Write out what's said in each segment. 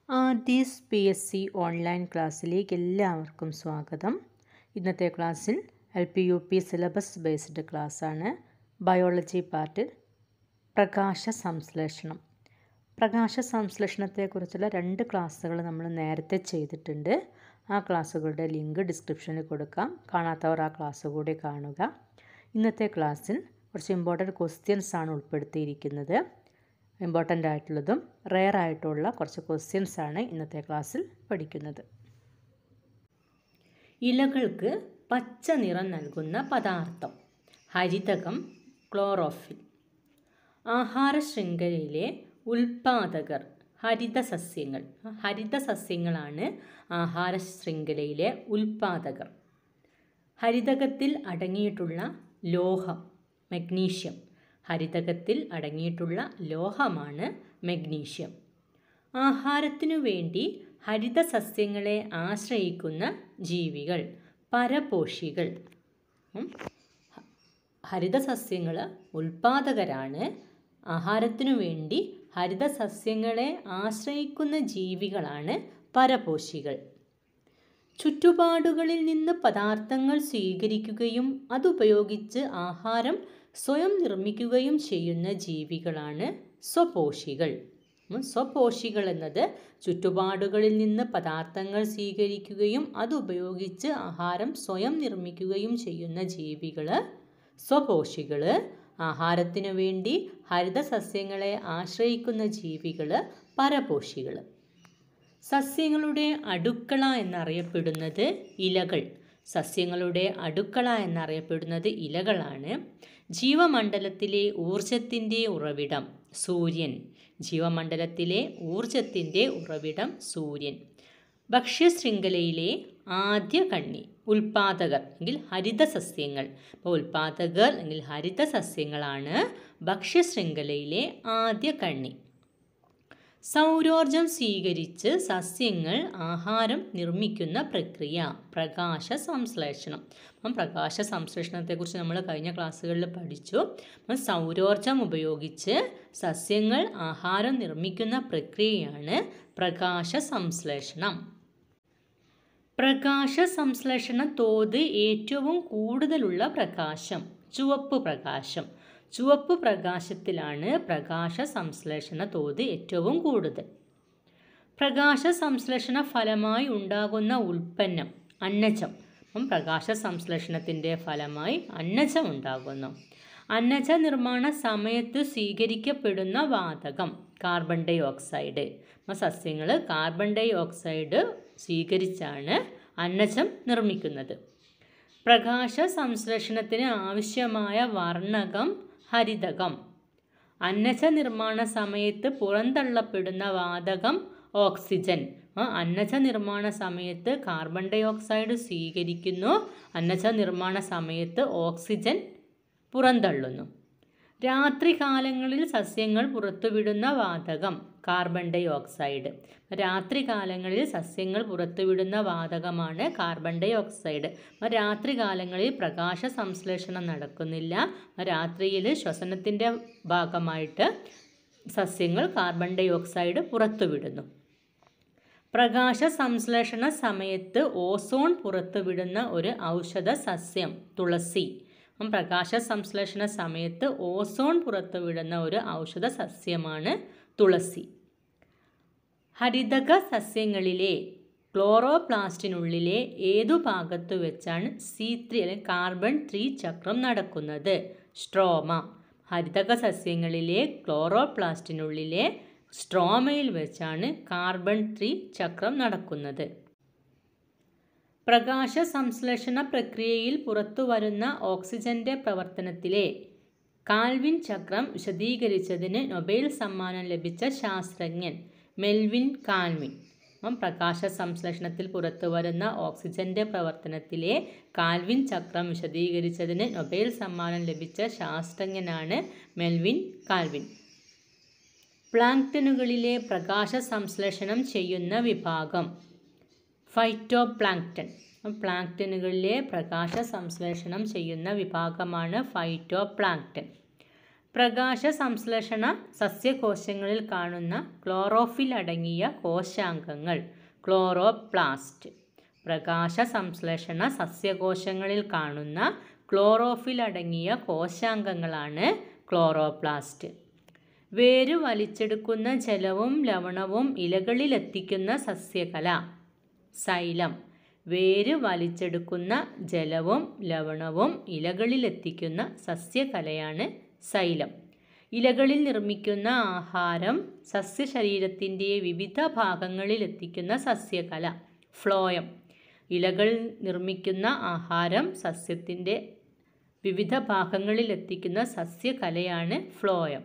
R ഡീസ് P S C online ക്ലാസ്സിലേക്ക് എല്ലാവർക്കും സ്വാഗതം ഇന്നത്തെ ക്ലാസ്സിൽ L P U P syllabus based ക്ലാസ്സാണ് ബയോളജി പാർട്ടിൽ പ്രകാശ സംശ്ലേഷണം പ്രകാശ സംശ്ലേഷണത്തെക്കുറിച്ചുള്ള രണ്ട് ക്ലാസ്സുകൾ നമ്മൾ നേരത്തെ ചെയ്തിട്ടുണ്ട് ആ ക്ലാസ്സുകളുടെ ലിങ്ക് ഡിസ്ക്രിപ്ഷനിൽ കൊടുക്കാം കാണാത്തവർ ആ ക്ലാസ് കൂടി കാണുക ഇന്നത്തെ ക്ലാസ്സിൽ കുറച്ച് ഇമ്പോർട്ടൻറ്റ് ക്വസ്റ്റ്യൻസ് ആണ് ഉൾപ്പെടുത്തിയിരിക്കുന്നത് ഇമ്പോർട്ടൻ്റ് ആയിട്ടുള്ളതും റെയർ ആയിട്ടുള്ള കുറച്ച് ക്വസ്റ്റ്യൻസ് ആണ് ഇന്നത്തെ ക്ലാസ്സിൽ പഠിക്കുന്നത് ഇലകൾക്ക് പച്ച നിറം നൽകുന്ന പദാർത്ഥം ഹരിതകം ക്ലോറോഫിൽ ആഹാര ശൃംഖലയിലെ ഉൽപാദകർ ഹരിതസസ്യങ്ങൾ ഹരിതസസ്യങ്ങളാണ് ആഹാര ശൃംഖലയിലെ ഉൽപാദകർ ഹരിതകത്തിൽ അടങ്ങിയിട്ടുള്ള ലോഹം മഗ്നീഷ്യം ഹരിതകത്തിൽ അടങ്ങിയിട്ടുള്ള ലോഹമാണ് മഗ്നീഷ്യം ആഹാരത്തിനു വേണ്ടി ഹരിതസസ്യങ്ങളെ ആശ്രയിക്കുന്ന ജീവികൾ പരപോഷികൾ ഹരിതസസ്യങ്ങൾ ഉൽപാദകരാണ് ആഹാരത്തിനു വേണ്ടി ഹരിതസസ്യങ്ങളെ ആശ്രയിക്കുന്ന ജീവികളാണ് പരപോഷികൾ ചുറ്റുപാടുകളിൽ നിന്ന് പദാർത്ഥങ്ങൾ സ്വീകരിക്കുകയും അതുപയോഗിച്ച് ആഹാരം സ്വയം നിർമ്മിക്കുകയും ചെയ്യുന്ന ജീവികളാണ് സ്വപോഷികൾ സ്വപോഷികൾ എന്നത് ചുറ്റുപാടുകളിൽ നിന്ന് പദാർത്ഥങ്ങൾ സ്വീകരിക്കുകയും അതുപയോഗിച്ച് ആഹാരം സ്വയം നിർമ്മിക്കുകയും ചെയ്യുന്ന ജീവികൾ സ്വപോഷികൾ ആഹാരത്തിനു വേണ്ടി ഹരിതസസ്യങ്ങളെ ആശ്രയിക്കുന്ന ജീവികൾ പരപോഷികൾ സസ്യങ്ങളുടെ അടുക്കള എന്നറിയപ്പെടുന്നത് ഇലകൾ സസ്യങ്ങളുടെ അടുക്കള എന്നറിയപ്പെടുന്നത് ഇലകളാണ് ജീവമണ്ഡലത്തിലെ ഊർജത്തിൻ്റെ ഉറവിടം സൂര്യൻ ജീവമണ്ഡലത്തിലെ ഊർജത്തിൻ്റെ ഉറവിടം സൂര്യൻ ഭക്ഷ്യശൃംഖലയിലെ ആദ്യ കണ്ണി ഉൽപാദകർ എങ്കിൽ ഹരിതസസ്യങ്ങൾ അപ്പോൾ ഉൽപാദകർ അല്ലെങ്കിൽ ഹരിതസസ്യങ്ങളാണ് ഭക്ഷ്യശൃംഖലയിലെ ആദ്യ കണ്ണി സൗരോർജം സ്വീകരിച്ച് സസ്യങ്ങൾ ആഹാരം നിർമ്മിക്കുന്ന പ്രക്രിയ പ്രകാശ സംശ്ലേഷണം അപ്പം പ്രകാശ സംശ്ലേഷണത്തെക്കുറിച്ച് നമ്മൾ കഴിഞ്ഞ ക്ലാസ്സുകളിൽ പഠിച്ചു അപ്പം സൗരോർജം ഉപയോഗിച്ച് സസ്യങ്ങൾ ആഹാരം നിർമ്മിക്കുന്ന പ്രക്രിയയാണ് പ്രകാശ സംശ്ലേഷണം പ്രകാശ സംശ്ലേഷണ തോത് ഏറ്റവും കൂടുതലുള്ള പ്രകാശം ചുവപ്പ് പ്രകാശം ചുവപ്പ് പ്രകാശത്തിലാണ് പ്രകാശ സംശ്ലേഷണ തോത് ഏറ്റവും കൂടുതൽ പ്രകാശ സംശ്ലേഷണ ഫലമായി ഉണ്ടാകുന്ന ഉൽപ്പന്നം അന്നജം അപ്പം പ്രകാശ സംശ്ലേഷണത്തിൻ്റെ ഫലമായി അന്നജം ഉണ്ടാകുന്നു അന്നജ നിർമ്മാണ സമയത്ത് സ്വീകരിക്കപ്പെടുന്ന വാതകം കാർബൺ ഡൈ ഓക്സൈഡ് സസ്യങ്ങൾ കാർബൺ ഡൈ ഓക്സൈഡ് സ്വീകരിച്ചാണ് അന്നജം നിർമ്മിക്കുന്നത് പ്രകാശ സംശ്ലേഷണത്തിന് ആവശ്യമായ വർണ്ണകം ഹരിതകം അന്നജ നിർമ്മാണ സമയത്ത് പുറന്തള്ളപ്പെടുന്ന വാതകം ഓക്സിജൻ അന്നജ നിർമ്മാണ സമയത്ത് കാർബൺ ഡൈ ഓക്സൈഡ് സ്വീകരിക്കുന്നു അന്നജ നിർമ്മാണ സമയത്ത് ഓക്സിജൻ പുറന്തള്ളുന്നു രാത്രികാലങ്ങളിൽ സസ്യങ്ങൾ പുറത്തുവിടുന്ന വാതകം കാർബൺ ഡൈ ഓക്സൈഡ് രാത്രികാലങ്ങളിൽ സസ്യങ്ങൾ പുറത്തുവിടുന്ന വാതകമാണ് കാർബൺ ഡൈ ഓക്സൈഡ് രാത്രികാലങ്ങളിൽ പ്രകാശ സംശ്ലേഷണം നടക്കുന്നില്ല രാത്രിയിൽ ശ്വസനത്തിൻ്റെ ഭാഗമായിട്ട് സസ്യങ്ങൾ കാർബൺ ഡൈ ഓക്സൈഡ് പുറത്തുവിടുന്നു പ്രകാശ സംശ്ലേഷണ സമയത്ത് ഓസോൺ പുറത്തുവിടുന്ന ഒരു ഔഷധ സസ്യം തുളസി പ്രകാശ സംശ്ലേഷണ സമയത്ത് ഓസോൺ പുറത്തുവിടുന്ന ഒരു ഔഷധ സസ്യമാണ് തുളസി ഹരിതക സസ്യങ്ങളിലെ ക്ലോറോപ്ലാസ്റ്റിനുള്ളിലെ ഏതു ഭാഗത്തു വെച്ചാണ് സി ത്രീ അല്ലെങ്കിൽ കാർബൺ ത്രീ ചക്രം നടക്കുന്നത് സ്ട്രോമ ഹരിതക സസ്യങ്ങളിലെ ക്ലോറോപ്ലാസ്റ്റിനുള്ളിലെ സ്ട്രോമയിൽ വെച്ചാണ് കാർബൺ ത്രീ ചക്രം നടക്കുന്നത് പ്രകാശ സംശ്ലേഷണ പ്രക്രിയയിൽ പുറത്തുവരുന്ന ഓക്സിജന്റെ പ്രവർത്തനത്തിലെ കാൽവിൻ ചക്രം വിശദീകരിച്ചതിന് നൊബേൽ സമ്മാനം ലഭിച്ച ശാസ്ത്രജ്ഞൻ മെൽവിൻ കാൽവിൻ പ്രകാശ സംശ്ലേഷണത്തിൽ പുറത്തുവരുന്ന ഓക്സിജന്റെ പ്രവർത്തനത്തിലെ കാൽവിൻ ചക്രം വിശദീകരിച്ചതിന് നൊബേൽ സമ്മാനം ലഭിച്ച ശാസ്ത്രജ്ഞനാണ് മെൽവിൻ കാൽവിൻ പ്ലാങ്ക്ടനുകളിലെ പ്രകാശ സംശ്ലേഷണം ചെയ്യുന്ന വിഭാഗം ഫൈറ്റോ പ്ലാങ്ക്ടൺ പ്ലാങ്ക്ടനുകളിലെ പ്രകാശ സംശ്ലേഷണം ചെയ്യുന്ന വിഭാഗമാണ് ഫൈറ്റോ പ്ലാങ്ക്ടൺ പ്രകാശ സംശ്ലേഷണ സസ്യകോശങ്ങളിൽ കാണുന്ന ക്ലോറോഫിൽ അടങ്ങിയ കോശാംഗങ്ങൾ ക്ലോറോപ്ലാസ്റ്റ് പ്രകാശ സംശ്ലേഷണ സസ്യകോശങ്ങളിൽ കാണുന്ന ക്ലോറോഫിൽ അടങ്ങിയ കോശാംഗങ്ങളാണ് ക്ലോറോപ്ലാസ്റ്റ് വേര് വലിച്ചെടുക്കുന്ന ജലവും ലവണവും ഇലകളിലെത്തിക്കുന്ന സസ്യകല സൈലം വേര് വലിച്ചെടുക്കുന്ന ജലവും ലവണവും ഇലകളിലെത്തിക്കുന്ന സസ്യകലയാണ് സൈലം ഇലകളിൽ നിർമ്മിക്കുന്ന ആഹാരം സസ്യശരീരത്തിൻ്റെ വിവിധ ഭാഗങ്ങളിൽ എത്തിക്കുന്ന സസ്യകല ഫ്ലോയം ഇലകൾ നിർമ്മിക്കുന്ന ആഹാരം സസ്യത്തിൻ്റെ വിവിധ ഭാഗങ്ങളിൽ എത്തിക്കുന്ന സസ്യകലയാണ് ഫ്ലോയം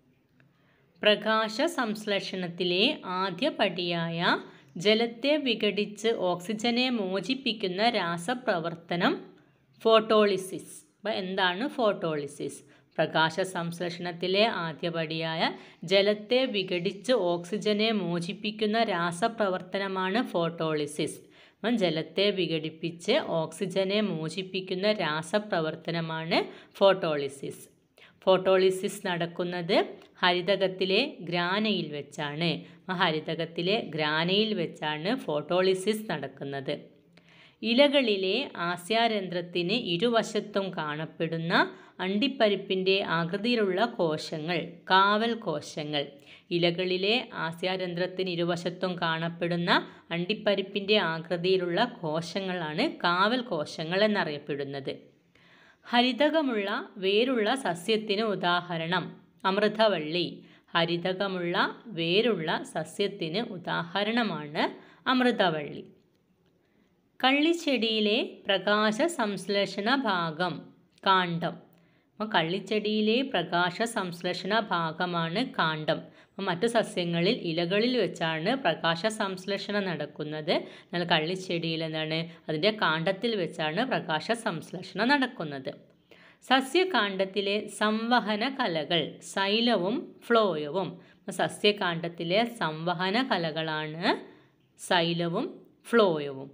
പ്രകാശ സംശ്ലേഷണത്തിലെ ആദ്യ പടിയായ ജലത്തെ വിഘടിച്ച് ഓക്സിജനെ മോചിപ്പിക്കുന്ന രാസപ്രവർത്തനം ഫോട്ടോളിസിസ് അപ്പോൾ എന്താണ് ഫോട്ടോളിസിസ് പ്രകാശ സംശ്ലേഷണത്തിലെ ആദ്യപടിയായ ജലത്തെ വിഘടിച്ച് ഓക്സിജനെ മോചിപ്പിക്കുന്ന രാസപ്രവർത്തനമാണ് ഫോട്ടോളിസിസ് അപ്പം ജലത്തെ വിഘടിപ്പിച്ച് ഓക്സിജനെ മോചിപ്പിക്കുന്ന രാസപ്രവർത്തനമാണ് ഫോട്ടോളിസിസ് ഫോട്ടോളിസിസ് നടക്കുന്നത് ഹരിതകത്തിലെ ഗ്രാനയിൽ വെച്ചാണ് ഹരിതകത്തിലെ ഗ്രാനയിൽ വെച്ചാണ് ഫോട്ടോളിസിസ് നടക്കുന്നത് ഇലകളിലെ ആസ്യാരന്ധ്രത്തിന് ഇരുവശത്തും കാണപ്പെടുന്ന അണ്ടിപ്പരിപ്പിൻ്റെ ആകൃതിയിലുള്ള കോശങ്ങൾ കാവൽ കോശങ്ങൾ ഇലകളിലെ ആസ്യാരന്ധ്രത്തിന് ഇരുവശത്തും കാണപ്പെടുന്ന അണ്ടിപ്പരിപ്പിൻ്റെ ആകൃതിയിലുള്ള കോശങ്ങളാണ് കാവൽ കോശങ്ങൾ എന്നറിയപ്പെടുന്നത് ഹരിതകമുള്ള വേരുള്ള സസ്യത്തിന് ഉദാഹരണം അമൃതവള്ളി ഹരിതകമുള്ള വേരുള്ള സസ്യത്തിന് ഉദാഹരണമാണ് അമൃതവള്ളി കള്ളിച്ചെടിയിലെ പ്രകാശ സംശ്ലേഷണ ഭാഗം കാണ്ഡം അപ്പോൾ കള്ളിച്ചെടിയിലെ പ്രകാശ സംശ്ലേഷണ ഭാഗമാണ് കാണ്ഡം അപ്പോൾ മറ്റു സസ്യങ്ങളിൽ ഇലകളിൽ വെച്ചാണ് പ്രകാശ സംശ്ലേഷണം നടക്കുന്നത് എന്നാൽ കള്ളിച്ചെടിയിൽ എന്താണ് അതിൻ്റെ കാണ്ഡത്തിൽ വെച്ചാണ് പ്രകാശ സംശ്ലേഷണം നടക്കുന്നത് സസ്യകാണ്ഡത്തിലെ സംവഹന കലകൾ സൈലവും ഫ്ലോയവും സസ്യകാണ്ഡത്തിലെ സംവഹന കലകളാണ് സൈലവും ഫ്ലോയവും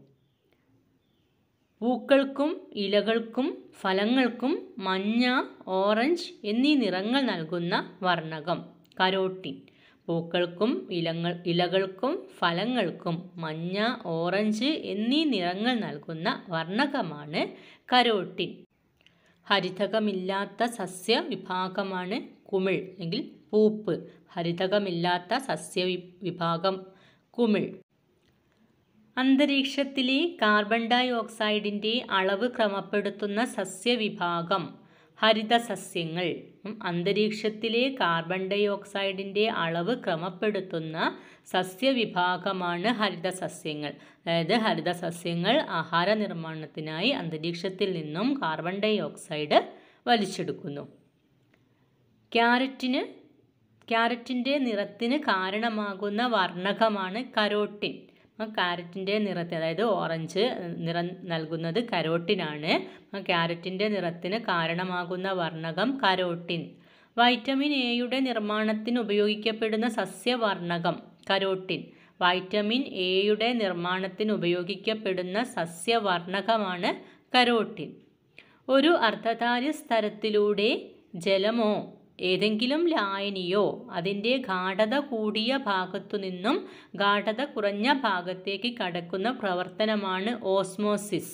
പൂക്കൾക്കും ഇലകൾക്കും ഫലങ്ങൾക്കും മഞ്ഞ ഓറഞ്ച് എന്നീ നിറങ്ങൾ നൽകുന്ന വർണ്ണകം കരോട്ടിൻ പൂക്കൾക്കും ഇലങ്ങൾ ഇലകൾക്കും ഫലങ്ങൾക്കും മഞ്ഞ ഓറഞ്ച് എന്നീ നിറങ്ങൾ നൽകുന്ന വർണ്ണകമാണ് കരോട്ടിൻ ഹരിതകമില്ലാത്ത സസ്യ വിഭാഗമാണ് കുമിൾ അല്ലെങ്കിൽ പൂപ്പ് ഹരിതകമില്ലാത്ത സസ്യ വിഭാഗം കുമിൾ അന്തരീക്ഷത്തിലെ കാർബൺ ഡൈ ഓക്സൈഡിൻ്റെ അളവ് ക്രമപ്പെടുത്തുന്ന സസ്യവിഭാഗം ഹരിതസസ്യങ്ങൾ അന്തരീക്ഷത്തിലെ കാർബൺ ഡൈ ഓക്സൈഡിൻ്റെ അളവ് ക്രമപ്പെടുത്തുന്ന സസ്യവിഭാഗമാണ് ഹരിതസസ്യങ്ങൾ അതായത് ഹരിതസസ്യങ്ങൾ ആഹാര നിർമ്മാണത്തിനായി അന്തരീക്ഷത്തിൽ നിന്നും കാർബൺ ഡൈ ഓക്സൈഡ് വലിച്ചെടുക്കുന്നു ക്യാരറ്റിന് ക്യാരറ്റിൻ്റെ നിറത്തിന് കാരണമാകുന്ന വർണ്ണകമാണ് കരോട്ടിൻ ക്യാരറ്റിൻ്റെ നിറത്തെ അതായത് ഓറഞ്ച് നിറം നൽകുന്നത് കരോട്ടിനാണ് ക്യാരറ്റിൻ്റെ നിറത്തിന് കാരണമാകുന്ന വർണ്ണകം കരോട്ടിൻ വൈറ്റമിൻ എയുടെ നിർമ്മാണത്തിന് ഉപയോഗിക്കപ്പെടുന്ന സസ്യവർണ്ണകം കരോട്ടിൻ വൈറ്റമിൻ എയുടെ നിർമ്മാണത്തിന് ഉപയോഗിക്കപ്പെടുന്ന സസ്യവർണ്ണകമാണ് കരോട്ടിൻ ഒരു അർദ്ധധാര്യ സ്ഥലത്തിലൂടെ ജലമോ ഏതെങ്കിലും ലായനിയോ അതിൻ്റെ ഗാഠത കൂടിയ ഭാഗത്തു നിന്നും ഗാഠത കുറഞ്ഞ ഭാഗത്തേക്ക് കടക്കുന്ന പ്രവർത്തനമാണ് ഓസ്മോസിസ്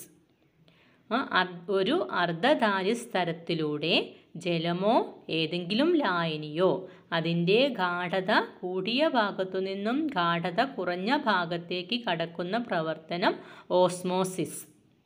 ഒരു അർദ്ധധാര്യ സ്ഥലത്തിലൂടെ ജലമോ ഏതെങ്കിലും ലായനിയോ അതിൻ്റെ ഗാഠത കൂടിയ ഭാഗത്തു നിന്നും ഗാഠത കുറഞ്ഞ ഭാഗത്തേക്ക് കടക്കുന്ന പ്രവർത്തനം ഓസ്മോസിസ്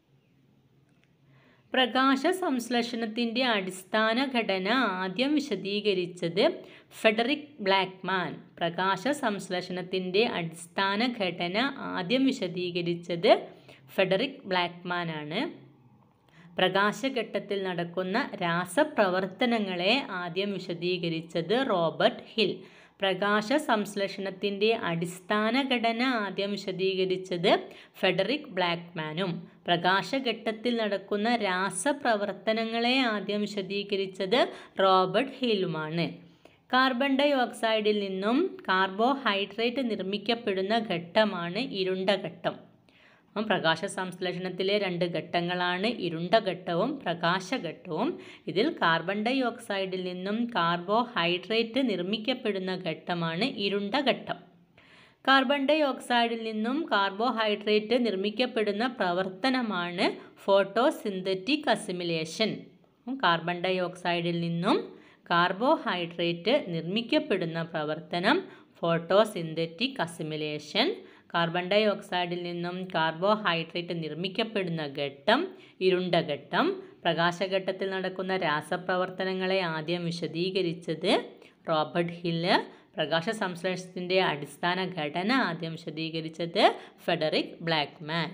പ്രകാശ സംശ്ലേഷണത്തിൻ്റെ അടിസ്ഥാന ഘടന ആദ്യം വിശദീകരിച്ചത് ഫെഡറിക് ബ്ലാക്ക്മാൻ പ്രകാശ സംശ്ലേഷണത്തിൻ്റെ അടിസ്ഥാന ഘടന ആദ്യം വിശദീകരിച്ചത് ഫെഡറിക് ബ്ലാക്ക്മാൻ ആണ് പ്രകാശഘട്ടത്തിൽ നടക്കുന്ന രാസപ്രവർത്തനങ്ങളെ ആദ്യം വിശദീകരിച്ചത് റോബർട്ട് ഹിൽ പ്രകാശ സംശ്ലേഷണത്തിൻ്റെ അടിസ്ഥാന ഘടന ആദ്യം വിശദീകരിച്ചത് ഫെഡറിക് ബ്ലാക്ക്മാനും പ്രകാശഘട്ടത്തിൽ നടക്കുന്ന രാസപ്രവർത്തനങ്ങളെ ആദ്യം വിശദീകരിച്ചത് റോബർട്ട് ഹില്ലുമാണ് കാർബൺ ഡൈ ഓക്സൈഡിൽ നിന്നും കാർബോഹൈഡ്രേറ്റ് നിർമ്മിക്കപ്പെടുന്ന ഘട്ടമാണ് ഇരുണ്ട ഘട്ടം അപ്പം പ്രകാശ സംശ്ലേഷണത്തിലെ രണ്ട് ഘട്ടങ്ങളാണ് ഇരുണ്ട ഘട്ടവും പ്രകാശഘട്ടവും ഇതിൽ കാർബൺ ഡൈ ഓക്സൈഡിൽ നിന്നും കാർബോഹൈഡ്രേറ്റ് നിർമ്മിക്കപ്പെടുന്ന ഘട്ടമാണ് ഇരുണ്ട ഘട്ടം കാർബൺ ഡൈ ഓക്സൈഡിൽ നിന്നും കാർബോഹൈഡ്രേറ്റ് നിർമ്മിക്കപ്പെടുന്ന പ്രവർത്തനമാണ് ഫോട്ടോസിന്തറ്റിക് അസിമിലേഷൻ കാർബൺ ഡൈ ഓക്സൈഡിൽ നിന്നും കാർബോഹൈഡ്രേറ്റ് നിർമ്മിക്കപ്പെടുന്ന പ്രവർത്തനം ഫോട്ടോസിന്തറ്റിക് അസിമിലേഷൻ കാർബൺ ഡൈ ഓക്സൈഡിൽ നിന്നും കാർബോഹൈഡ്രേറ്റ് നിർമ്മിക്കപ്പെടുന്ന ഘട്ടം ഇരുണ്ട ഘട്ടം പ്രകാശഘട്ടത്തിൽ നടക്കുന്ന രാസപ്രവർത്തനങ്ങളെ ആദ്യം വിശദീകരിച്ചത് റോബർട്ട് ഹില്ല് പ്രകാശ സംശ്ലേഷണത്തിൻ്റെ അടിസ്ഥാന ഘടന ആദ്യം വിശദീകരിച്ചത് ഫെഡറിക് ബ്ലാക്ക്മാൻ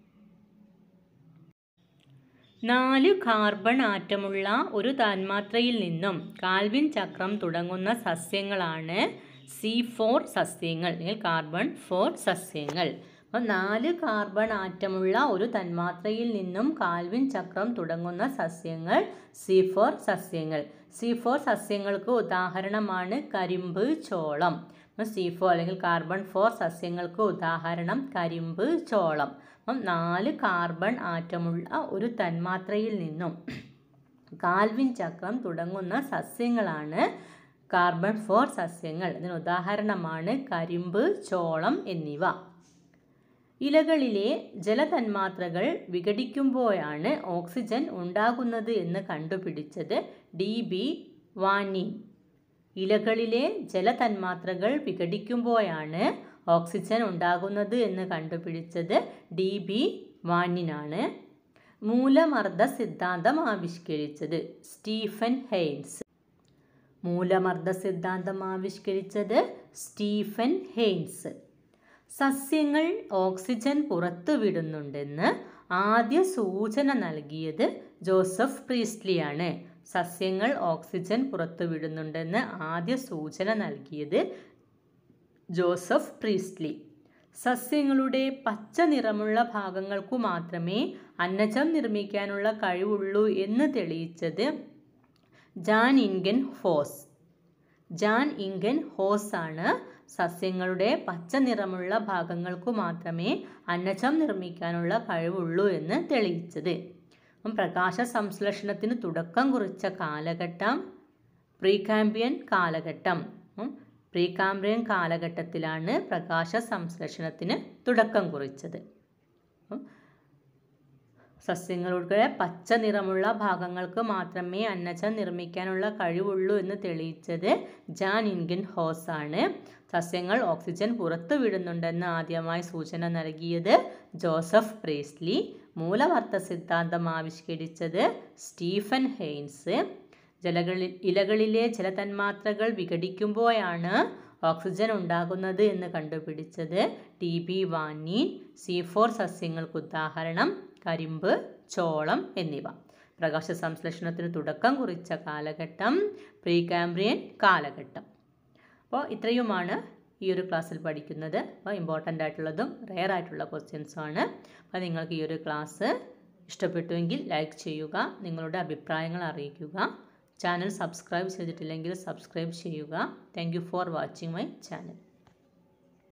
നാല് കാർബൺ ആറ്റമുള്ള ഒരു തന്മാത്രയിൽ നിന്നും കാൽവിൻ ചക്രം തുടങ്ങുന്ന സസ്യങ്ങളാണ് സി ഫോർ സസ്യങ്ങൾ അല്ലെങ്കിൽ കാർബൺ ഫോർ സസ്യങ്ങൾ അപ്പോൾ നാല് കാർബൺ ആറ്റമുള്ള ഒരു തന്മാത്രയിൽ നിന്നും കാൽവിൻ ചക്രം തുടങ്ങുന്ന സസ്യങ്ങൾ സി ഫോർ സസ്യങ്ങൾ സി ഫോർ സസ്യങ്ങൾക്ക് ഉദാഹരണമാണ് കരിമ്പ് ചോളം സി ഫോർ അല്ലെങ്കിൽ കാർബൺ ഫോർ സസ്യങ്ങൾക്ക് ഉദാഹരണം കരിമ്പ് ചോളം അപ്പം നാല് കാർബൺ ആറ്റമുള്ള ഒരു തന്മാത്രയിൽ നിന്നും കാൽവിൻ ചക്രം തുടങ്ങുന്ന സസ്യങ്ങളാണ് കാർബൺ ഫോർ സസ്യങ്ങൾ ഇതിന് ഉദാഹരണമാണ് കരിമ്പ് ചോളം എന്നിവ ഇലകളിലെ ജലതന്മാത്രകൾ വിഘടിക്കുമ്പോഴാണ് ഓക്സിജൻ ഉണ്ടാകുന്നത് എന്ന് കണ്ടുപിടിച്ചത് ഡി ബി വാനി ഇലകളിലെ ജലതന്മാത്രകൾ വിഘടിക്കുമ്പോഴാണ് ഓക്സിജൻ ഉണ്ടാകുന്നത് എന്ന് കണ്ടുപിടിച്ചത് ഡി ബി വാനിനാണ് മൂലമർദ്ദ സിദ്ധാന്തം ആവിഷ്കരിച്ചത് സ്റ്റീഫൻ ഹെയ്ൻസ് മൂലമർദ്ദ സിദ്ധാന്തം ആവിഷ്കരിച്ചത് സ്റ്റീഫൻ ഹെയ്ൻസ് സസ്യങ്ങൾ ഓക്സിജൻ പുറത്തുവിടുന്നുണ്ടെന്ന് ആദ്യ സൂചന നൽകിയത് ജോസഫ് പ്രീസ്ലിയാണ് സസ്യങ്ങൾ ഓക്സിജൻ പുറത്തുവിടുന്നുണ്ടെന്ന് ആദ്യ സൂചന നൽകിയത് ജോസഫ് പ്രീസ്ലി സസ്യങ്ങളുടെ പച്ച നിറമുള്ള ഭാഗങ്ങൾക്കു മാത്രമേ അന്നജം നിർമ്മിക്കാനുള്ള കഴിവുള്ളൂ എന്ന് തെളിയിച്ചത് ജാൻ ഇൻഗൻ ഹോസ് ജാൻ ഇൻഗൻ ഹോസ് ആണ് സസ്യങ്ങളുടെ പച്ച നിറമുള്ള ഭാഗങ്ങൾക്കു മാത്രമേ അന്നജം നിർമ്മിക്കാനുള്ള കഴിവുള്ളൂ എന്ന് തെളിയിച്ചത് പ്രകാശ സംശ്ലേഷണത്തിന് തുടക്കം കുറിച്ച കാലഘട്ടം പ്രീകാമ്പിയൻ കാലഘട്ടം പ്രീകാമ്പിയൻ കാലഘട്ടത്തിലാണ് പ്രകാശ സംശ്ലേഷണത്തിന് തുടക്കം കുറിച്ചത് സസ്യങ്ങളുടെ പച്ച നിറമുള്ള ഭാഗങ്ങൾക്ക് മാത്രമേ അന്നജം നിർമ്മിക്കാനുള്ള കഴിവുള്ളൂ എന്ന് തെളിയിച്ചത് ജാൻ ഇൻഗൻ ഹോസ് ആണ് സസ്യങ്ങൾ ഓക്സിജൻ പുറത്തു വിടുന്നുണ്ടെന്ന് ആദ്യമായി സൂചന നൽകിയത് ജോസഫ് പ്രീസ്ലി മൂലവർത്ത സിദ്ധാന്തം ആവിഷ്കരിച്ചത് സ്റ്റീഫൻ ഹെയ്ൻസ് ജലകളിൽ ഇലകളിലെ ജലതന്മാത്രകൾ വിഘടിക്കുമ്പോഴാണ് ഓക്സിജൻ ഉണ്ടാകുന്നത് എന്ന് കണ്ടുപിടിച്ചത് ടി ബി വാനീൻ സി ഫോർ സസ്യങ്ങൾക്ക് ഉദാഹരണം കരിമ്പ് ചോളം എന്നിവ പ്രകാശ സംശ്ലേഷണത്തിന് തുടക്കം കുറിച്ച കാലഘട്ടം പ്രീകാംബ്രിയൻ കാലഘട്ടം അപ്പോൾ ഇത്രയുമാണ് ഈ ഒരു ക്ലാസ്സിൽ പഠിക്കുന്നത് അപ്പോൾ ഇമ്പോർട്ടൻ്റ് ആയിട്ടുള്ളതും റെയർ ആയിട്ടുള്ള ക്വസ്റ്റ്യൻസും ആണ് അപ്പോൾ നിങ്ങൾക്ക് ഈ ഒരു ക്ലാസ് ഇഷ്ടപ്പെട്ടുവെങ്കിൽ ലൈക്ക് ചെയ്യുക നിങ്ങളുടെ അഭിപ്രായങ്ങൾ അറിയിക്കുക ചാനൽ സബ്സ്ക്രൈബ് ചെയ്തിട്ടില്ലെങ്കിൽ സബ്സ്ക്രൈബ് ചെയ്യുക thank for watching my channel